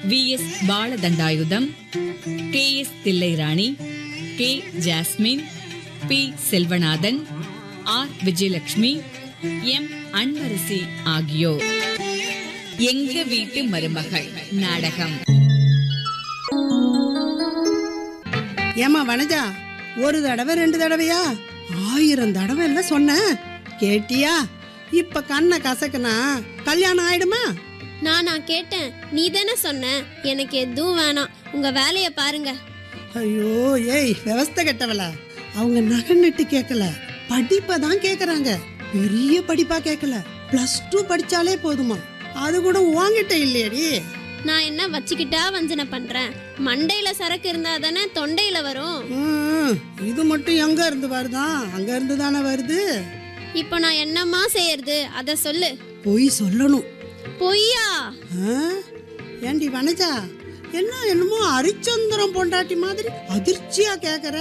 We S Balathandayutham K S Thillairani K Jasmine P Selvanathan R Vijayalakshmi M Anbarasi ஆகியோர் எங்க வீட்டு மருமகள் நாடகம் ஏமா வனஜா ஒரு தடவை ரெண்டு தடவையா ஆயிரம் தடவை இல்ல சொன்னேன் கேட்டியா இப்ப கண்ணை கசக்குனா கல்யாணம் ஆயிடுமா நான் நான் கேட்டேன் நீ தானே சொன்ன எனக்கு எதுவும் வேணாம் உங்க வேலையை பாருங்க ஐயோ ஏய் விவஸ்தை கெட்டவள அவங்க நகை நட்டு கேட்கல படிப்பை தான் கேக்குறாங்க பெரிய படிப்பா கேட்கல பிளஸ் டூ படிச்சாலே போதுமா அது கூட உன்கிட்ட இல்லையடி நான் என்ன வச்சுக்கிட்டா வஞ்சனை பண்றேன் மண்டையில சரக்கு இருந்தா தானே தொண்டையில வரும் ம், இது மட்டும் எங்க இருந்து வருதான் அங்க இருந்து தானே வருது இப்போ நான் என்னம்மா செய்யறது அத சொல்லு பொய் சொல்லணும் பொய்யா ஆ? ஏண்டி வனஜா என்ன என்னமோ ஹரிச்சந்திரம் பொண்டாட்டி மாதிரி அதிர்ச்சியா கேக்குற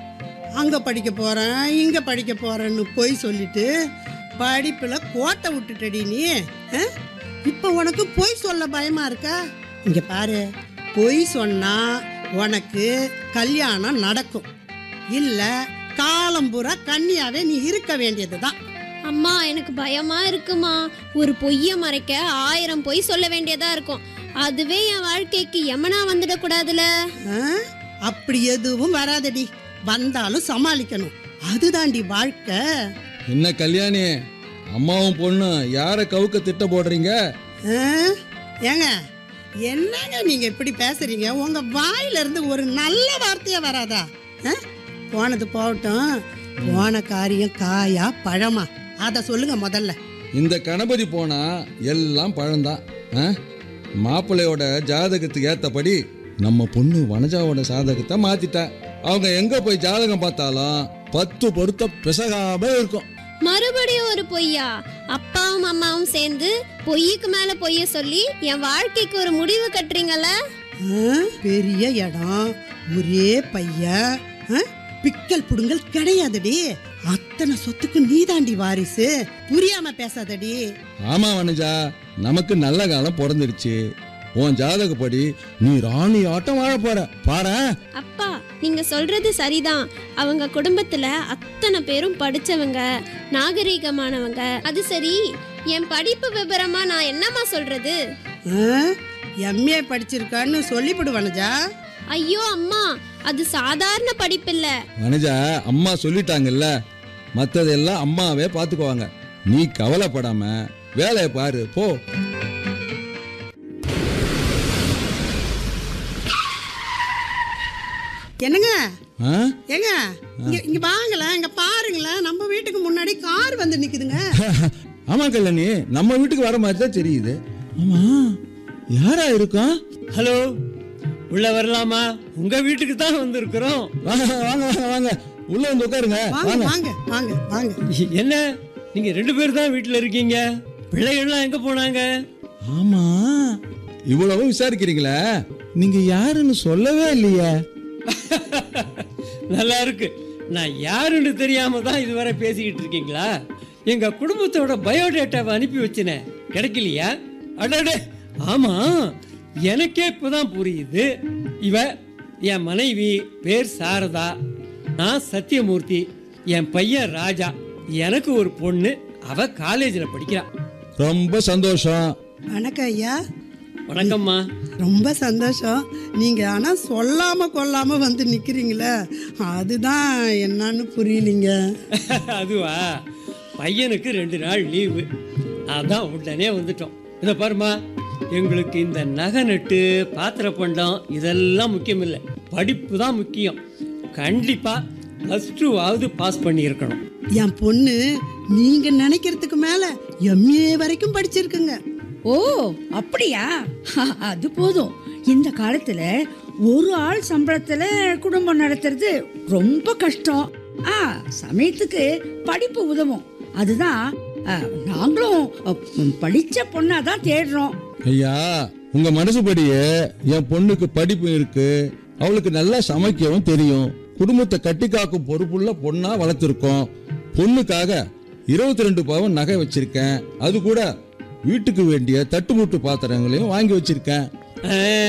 அங்க படிக்க போறேன் இங்க படிக்க போறேன்னு பொய் சொல்லிட்டு படிப்புல கோட்டை விட்டுட்டடி நீ ஆ? இப்ப உனக்கு பொய் சொல்ல பயமா இருக்கா இங்க பாரு பொய் சொன்னா உனக்கு கல்யாணம் நடக்கும் இல்ல காலம்புறா கன்னியாவே நீ இருக்க வேண்டியதுதான் அம்மா எனக்கு பயமா இருக்குமா ஒரு பொய்ய மறைக்க ஆயிரம் பொய் சொல்ல வேண்டியதா இருக்கும் அதுவே என் வாழ்க்கைக்கு யமனா வந்துடக்கூடாதுல ஆ? அப்படி எதுவும் வராதடி வந்தாலும் சமாளிக்கணும் அதுதாண்டி வாழ்க்கை என்ன கல்யாணி அம்மாவும் பொண்ணு யாரை கவுக்க திட்ட போடுறீங்க ஆ? ஏங்க என்னங்க நீங்க இப்படி பேசுறீங்க உங்க வாயில இருந்து ஒரு நல்ல வார்த்தையா வராதா ஆ? போனது போகட்டும் போன காரியம் காயா பழமா அத சொல்லுங்க முதல்ல இந்த கணபதி போனா எல்லாம் பழம்தான் ஆ? மாப்பிள்ளையோட ஜாதகத்துக்கு ஏத்தபடி நம்ம பொண்ணு வனஜாவோட ஜாதகத்தை மாத்திட்டா அவங்க எங்க போய் ஜாதகம் பார்த்தாலும் பத்து பொருத்த பிசகாம இருக்கும் மறுபடியும் ஒரு பொய்யா அப்பாவும் அம்மாவும் சேர்ந்து பொய்யுக்கு மேல பொய்ய சொல்லி என் வாழ்க்கைக்கு ஒரு முடிவு கட்டுறீங்கல்ல ஆ? பெரிய இடம் ஒரே பையன் ஆ? பிக்கல் புடுங்கல் கிடையாதுடி அத்தனை சொத்துக்கு நீதாண்டி வாரிசு புரியாம பேசாதடி ஆமா வனஜா நமக்கு நல்ல காலம் பிறந்துடுச்சு உன் ஜாதகப்படி நீ ராணி ஆட்டம் வாழ போற பாரேன் அப்பா நீங்க சொல்றது சரிதான் அவங்க குடும்பத்துல அத்தனை பேரும் படிச்சவங்க நாகரீகமானவங்க அது சரி என் படிப்பு விவரமா நான் என்னம்மா சொல்றது எம்ஏ படிச்சிருக்கான்னு சொல்லிவிடு வனஜா ஐயோ அம்மா அது சாதாரண படிப்பில்ல வனஜா அம்மா சொல்லிட்டாங்கல்ல மத்ததெல்லாம் அம்மாவே பாத்துக்குவாங்க நீ கவலைப்படாம வேலையை பாரு போ என்னங்க ஆ? ஏங்க இங்க இங்க வாங்களேன் இங்க பாருங்களேன் நம்ம வீட்டுக்கு முன்னாடி கார் வந்து நிக்குதுங்க ஆமா கல்யாணி நம்ம வீட்டுக்கு வர மாதிரி தான் தெரியுது ஆமா யாரா இருக்கும் ஹலோ உள்ள வரலாமா உங்க வீட்டுக்கு தான் வந்திருக்கிறோம் வாங்க வாங்க வாங்க வாங்க உள்ள வந்து உட்காருங்க வாங்க வாங்க வாங்க வாங்க வாங்க என்ன நீங்க ரெண்டு பேர் தான் வீட்டுல இருக்கீங்க பிள்ளைகள்லாம் எங்க போனாங்க ஆமா இவ்வளவு விசாரிக்கிறீங்களே நீங்க யாருன்னு சொல்லவே இல்லையே நல்லா இருக்கு நான் யாருன்னு தெரியாம தான் இதுவரை பேசிக்கிட்டு இருக்கீங்களா எங்க குடும்பத்தோட பயோடேட்டாவை அனுப்பி வச்சினே கிடைக்கலையா அடடே ஆமா எனக்கே இப்பதான் புரியுது இவ என் மனைவி பேர் சாரதா நான் சத்தியமூர்த்தி என் பையன் ராஜா எனக்கு ஒரு பொண்ணு அவ காலேஜில் படிக்கிறா ரொம்ப சந்தோஷம் வணக்கம் ஐயா வணக்கம்மா ரொம்ப சந்தோஷம் நீங்க ஆனா சொல்லாம கொல்லாம வந்து நிக்கிறீங்களே அதுதான் என்னன்னு புரியலீங்க அதுவா பையனுக்கு ரெண்டு நாள் லீவு அதான் உடனே வந்துட்டோம் இதை பாருமா எங்களுக்கு இந்த நகை நட்டு பாத்திர பண்டம் இதெல்லாம் முக்கியம் இல்லை படிப்பு தான் முக்கியம் கண்டிப்பா ப்ளஸ் டூவாவது பாஸ் பண்ணியிருக்கணும் என் பொண்ணு நீங்க நினைக்கிறதுக்கு மேல எம்ஏ வரைக்கும் படிச்சிருக்குங்க ஓ அப்படியா அது போதும் இந்த காலத்துல ஒரு ஆள் சம்பளத்துல குடும்பம் நடத்துறது ரொம்ப கஷ்டம் ஆ சமயத்துக்கு படிப்பு உதவும் அதுதான் ஆ, நாங்களும் அ, படிச்ச பொண்ணா தான் தேடுறோம் ஐயா உங்க மனசுபடியே என் பொண்ணுக்கு படிப்பு இருக்கு அவளுக்கு நல்லா சமைக்கவும் தெரியும் குடும்பத்தை கட்டி காக்கும் பொறுப்புள்ள பொண்ணா வளர்த்துருக்கோம் பொண்ணுக்காக இருபத்தி ரெண்டு பவன் நகை வச்சிருக்கேன் அது கூட வீட்டுக்கு வேண்டிய தட்டுமுட்டு பாத்திரங்களையும் வாங்கி வச்சிருக்கேன் ஆ,